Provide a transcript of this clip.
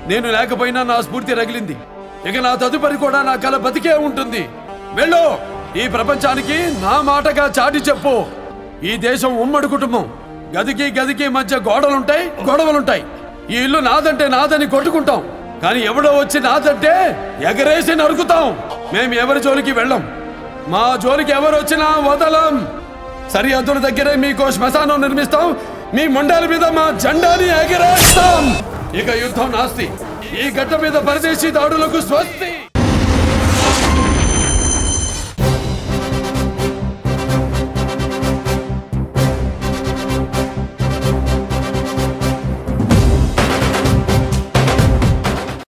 నేను లేకపోయినా నా స్ఫూర్తి రగిలింది ఇక నా తదుపరి కూడా నా కల బతికే ఉంటుంది వెళ్ళు ఈ ప్రపంచానికి నా మాటగా చాటి చెప్పు ఈ దేశం ఉమ్మడి కుటుంబం గదికి గదికి మధ్య గోడలుంటాయి గొడవలుంటాయి ఈ ఇల్లు నాదంటే నాదని కొట్టుకుంటాం కానీ ఎవడో వచ్చి నాదంటే ఎగరేసి నరుకుతాం మేము ఎవరి జోలికి వెళ్ళం మా జోలికి ఎవరు వచ్చినా వదలం సరిహద్దుల దగ్గరే మీకు శ్మశానం నిర్మిస్తాం మీ మొండాల మీద మా జెండాని ఎగరేస్తాం ఇక యుద్ధం నాస్తి ఈ గడ్డ మీద పరదేశీ దాడులకు స్వస్తి